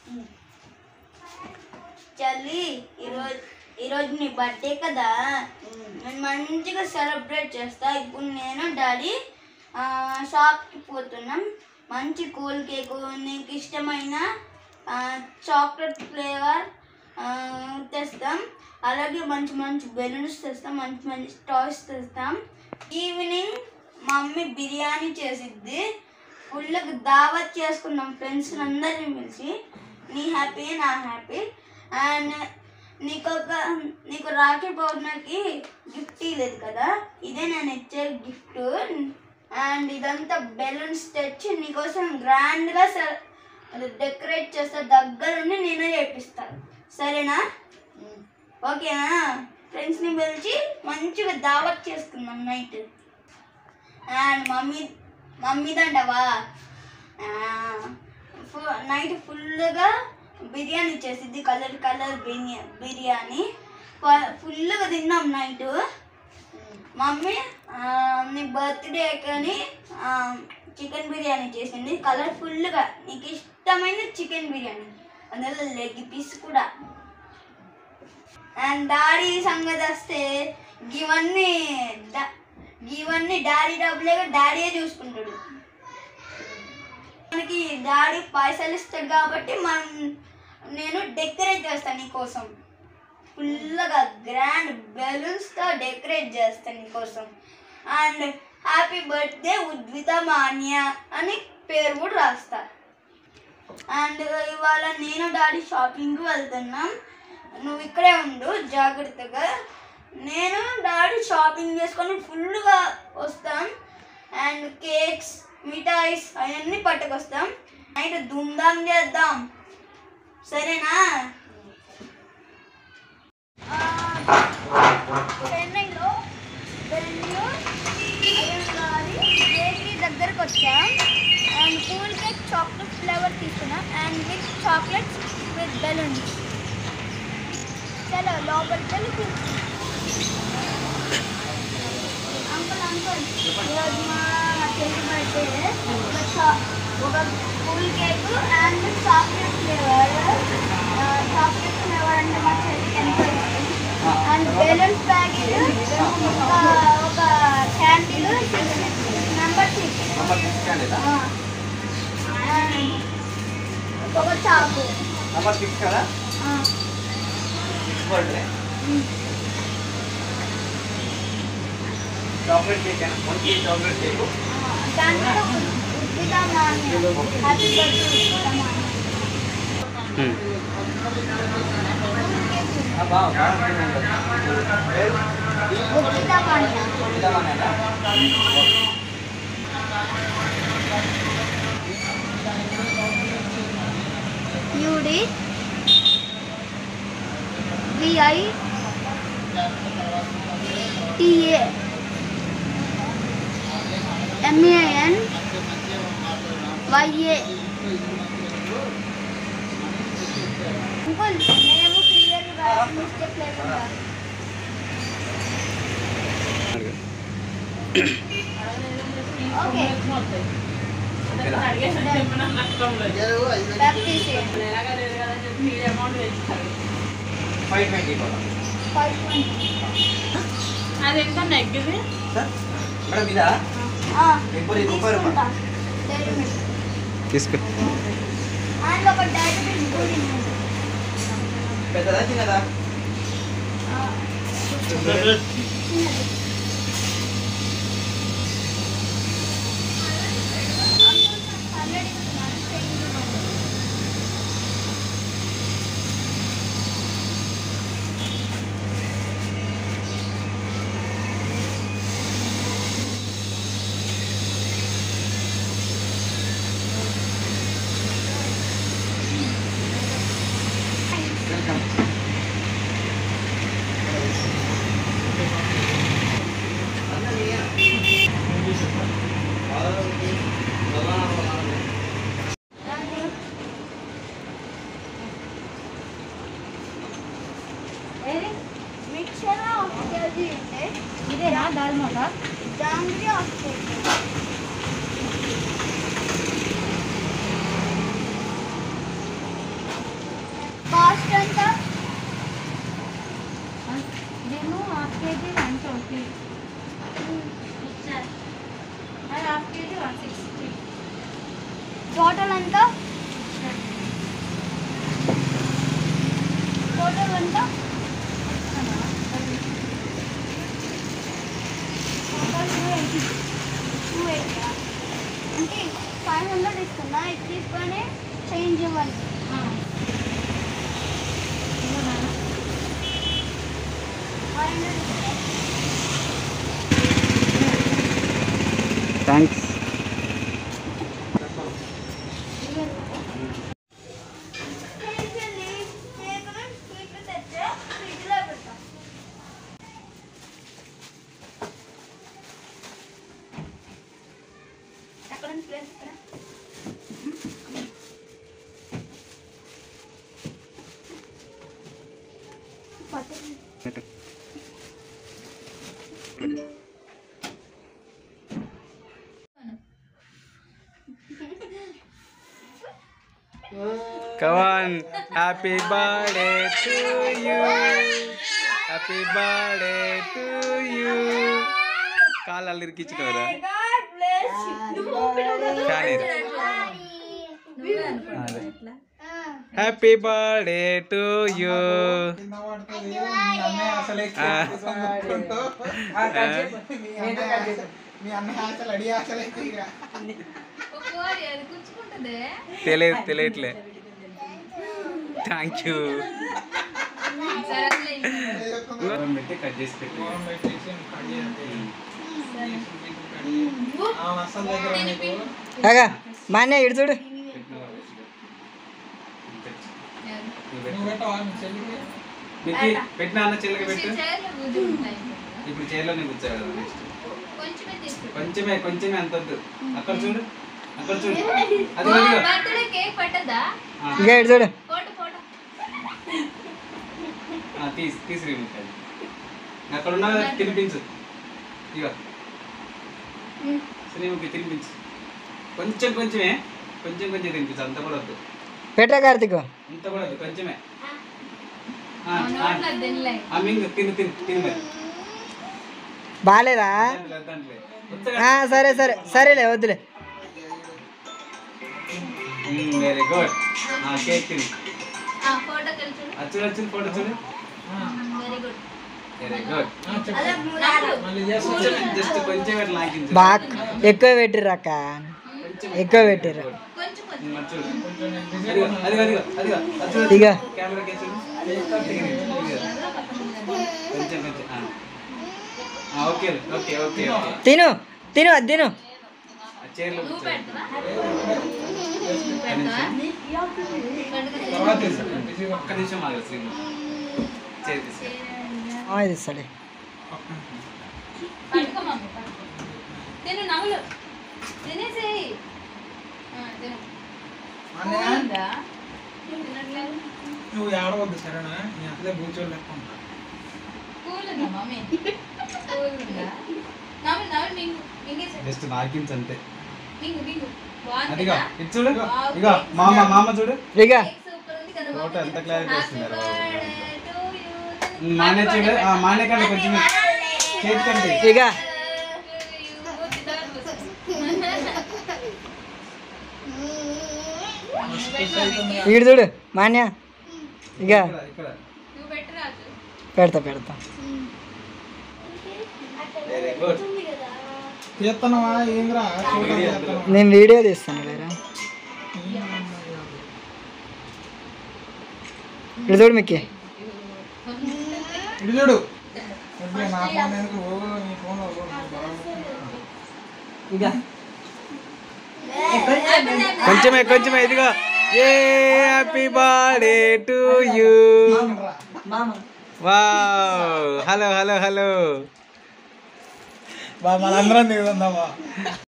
చల్లి ఈరోజు ఈరోజు నీ బర్త్డే కదా నేను మంచిగా సెలబ్రేట్ చేస్తా ఇప్పుడు నేను డాడీ ఆ, షాప్కి పోతున్నాం మంచి కూల్ కేక్ నీకు ఇష్టమైన ఆ, చాక్లెట్ ఫ్లేవర్ ఆ, తెస్తాం అలాగే మంచి మంచి బెలూన్స్ తెస్తాం మంచి మంచి టాయ్స్ తెస్తాం ఈవినింగ్ మమ్మీ బిర్యానీ చేసిద్ది ఫుల్గా దావత్ చేసుకున్నాం ఫ్రెండ్స్ అందరిని పిలిచి నీ హ్యాపీ నా హ్యాపీ అండ్ నీకు ఒక నీకు రాఖీ పౌర్ణమికి గిఫ్ట్ ఇవ్వలేదు కదా ఇదే నేను ఇచ్చే గిఫ్ట్ అండ్ ఇదంతా బెలూన్స్ తెచ్చి నీకోసం గ్రాండ్గా డెకరేట్ చేస్తా దగ్గరుండి నేనే చేపిస్తాను సరేనా ఓకేనా ఫ్రెండ్స్ని పిలిచి మంచిగా దావత్ చేసుకుందాం నైట్ అండ్ మమ్మీ మమ్మీదంటవా నైట్ ఫుల్గా బిర్యానీ చేసిద్ది కలర్ కలర్ బిర్యా బిర్యానీ ఫుల్గా తిన్నాం నైట్ మమ్మీ ఆ, నీ బర్త్డే కానీ చికెన్ బిర్యానీ చేసింది కలర్ఫుల్గా నీకు ఇష్టమైన చికెన్ బిర్యానీ అందులో లెగ్ పీస్ కూడా అండ్ డాడీ సంగతి వస్తే ఇవన్నీ డా- ఇవన్నీ డాడీ డబ్బులేగా డాడీయే చూసుకుంటాడు మనకి డాడీ పైసలు ఇస్తాడు కాబట్టి మనం నేను డెకరేట్ చేస్తాను నీకోసం ఫుల్గా గ్రాండ్ బెలూన్స్తో డెకరేట్ చేస్తాను నీకోసం అండ్ హ్యాపీ బర్త్డే ఉద్విత మాన్య అని పేరు కూడా రాస్తా అండ్ ఇవాళ నేను డాడీ షాపింగ్కి వెళ్తున్నాం నువ్వు ఇక్కడే ఉండు జాగ్రత్తగా నేను డాడీ షాపింగ్ చేసుకొని ఫుల్గా వస్తాం అండ్ కేక్స్ మిఠాయిస్ అవన్నీ పట్టుకొస్తాం నైట్ ధూమ్ధామ్ చేద్దాం సరేనా చెన్నైలో బెంగళూరు అయ్యంగారి బేకరీ దగ్గరకు వచ్చాం and cool cake chocolate flavour తీసుకున్నాం and with chocolates with balloons చలో లోపలికి వెళ్ళి తీసుకున్నాం అంకుల్ అంకుల్ ఈరోజు మా చెల్లి బర్త్డే ఒక చా- ఒక cool cake and chocolate flavour chocolate flavour అంటే మా చెల్లికి ఎంతో ఇష్టం అండ్ బెలూన్స్ ప్యాకెట్ ఒక ఒక candle number six number six లేదా ఒక చాకు నంబర్ సిక్స్ కదా ఆ, six birthday um. Chocolate cake అయినా వన్ కేజీ చాక్లెట్ కేక్ దాంట్లో ఉద్దిద్దామా అని హ్యాపీ బర్త్డే ఉద్దిద్దామా అని బాగా పేరు ఉద్దిద్దామా అని విధానమేనా U D V I T A M A N Y A uncle మేము క్లియర్గా మిస్టేక్ లేకుండా ఓకే బ్యాక్ తీసేయండి ఫైవ్ ట్వంటీ కూడా ఫైవ్ ట్వంటీ అది ఎంత నెగ్గిది సార్ మేడం ఇదా ముప్పై ముప్పై రూపాయలు డైరీ మిల్క్ తీసుకో అండ్ ఒక డైరీ మిల్క్ కూడా ఇవ్వండి. పెద్దదా చిన్నదా ఆ, చిన్నది. అంకుల్, హండ్రెడ్ ఇస్తున్నాను, చేంజ్ ఇవ్వండి. వెల్కమ్ ఏది? మిక్చర్ హాఫ్ కేజీ ఉంటే ఇదేనా దాల్ మోట జాంగ్రీ హాఫ్ కేజీ అది half KG one sixty total ఎంత టోటల్ ఎంత total two eighty two eighty అంటే ఫైవ్ హండ్రెడ్ ఇస్తున్నా ఇది తీసుకొని చేంజ్ ఇవ్వండి ఫైవ్ హండ్రెడ్ ఇస్తా థ్యాంక్స్ కవాన్ happy birthday to you happy birthday to you కాళ్ళు అల్లరికిచ్చినవరా ఫ్యాన్ అదే హ్యాపీ బర్త్డే టు యూ మీ అన్న ఆశలు అడి ఆశలు అయితే ఇక అది కూర్చుకుంటుంది తెలియదు తెలియట్లే థ్యాంక్ యూ సరే పెట్టి కట్ చేసి పెట్టి ఫోన్ పెట్టేసి కట్ చేయండి. ఆమె అసలు దగ్గర నీకు కాగా మాన్య ఇడు చూడు నువ్వు పెట్టవా మీ చెల్లికి పెట్టి పెట్టిన అన్న చెల్లెకి పెట్టు చైర్లో కూర్చుని ఉంటాయి ఇప్పుడు చైర్లోనే కూర్చోవాలి నెక్స్ట్ కొంచెమే తీసుకుంటా కొంచెమే కొంచెమే అంత వద్దు అక్కడ చూడు అక్కడ చూడు అది అదిగో. బర్త్డే కేక్ పట్టదా ఆ, ఇంకా ఇడు చూడు ఫోటో ఫోటో ఆ, తీసి తీసి రిమూవ్ అది అక్కడ ఉన్న కదా, తినిపించు ఇక శ్రీముఖి తినిపించు కొంచెం కొంచెమే కొంచెం కొంచెం తినిపించు అంత కూడా వద్దు పెట్టరా కార్తీక్ అంత కూడా వద్దు కొంచెమే ఆ, ఆ, నోట్లో తినలే ఆ, మింగు తిను తిను తిను మరి బాగాలేదా దాంట్లో, దాంట్లో. ఉత్తగా. ఆ, సరే సరే సరేలే వద్దులే వెరీ గుడ్ కేక్ తిను ఆ ఫోటో కలిసి అది చూడు అది చూడు ఫోటో చూడు వెరీ గుడ్ వెరీ గుడ్ ఆ, చెప్పు. మళ్ళీ చేస్తా కొంచెం జస్ట్ కొంచెం ఇట్లా లాగించు బాగా ఎక్కువ పెట్టిర్రు అక్క ఎక్కువ పెట్టిర్రు కొంచెం కొంచెం మరి చూడు కొంచెం నేను busy అదిగో ఉన్నాను. అదిగో అదిగో అదిగో అది చూడు ఇక కెమెరా కేసు కొంచెం కొంచెం ఆ. ఆ, ఓకే ఓకే ఓకే ఓకే తిను తిను అది తిను ఆ చైర్లో నువ్వు కూర్చో. పెడతావా నువ్వు పెడతావా పెట్టుకుని తర్వాత చేస్తాను. busy గా ఒక్క నిమిషం ఆగు శ్రీను చైర్ తీసుకో ఆ, ఇది ఇస్తాలే పట్టుకో మమ్మీ పట్టుకో. తిను నవ్వులు తినేసేయి ఆ, తిను అన్నయ్య, ఉందా? తినట్లేదు నువ్వు ఏడవద్దు సరేనా నీ అట్లే కూర్చోలేక కూల్ ఉందా మమ్మీ కూల్ ఉందా నవ్వు నవ్వు మింగు మింగేసే జస్ట్ నాకించు అంతే మింగు మింగు అదిగో బాగుందా ఇది చూడు ఇగో మామ మామ చూడు ఇక సూపర్ ఉంది కదా ఫోటో ఎంత clarity వస్తుందో రా బాబు. బర్త్డే టు యూ మానే చూడు ఆ మానే కంటే కొంచెం చేతి కంటే ఇక ఇడు చూడు మాన్య ఇక ఇక్కడ ఇక్కడ నువ్వు పెట్టరాదు పెడతా పెడతా వెరీ గుడ్ చేస్తున్నావా ఏంద్రా చూడాలి చేస్తున్నావా? నేను వీడియో తీస్తాను వేరే ఇడు చూడు మిక్కి ఇటు చూడు ఇప్పుడు నా ఫోన్ ఎందుకు ఓ, నీ ఫోన్ ఇక కొంచెమే కొంచెమే ఇదిగో ఏ హ్యాపీ బర్త్డే టు యూ మామ వావ్ హలో హలో హలో బా మనందరం దిగుతుందా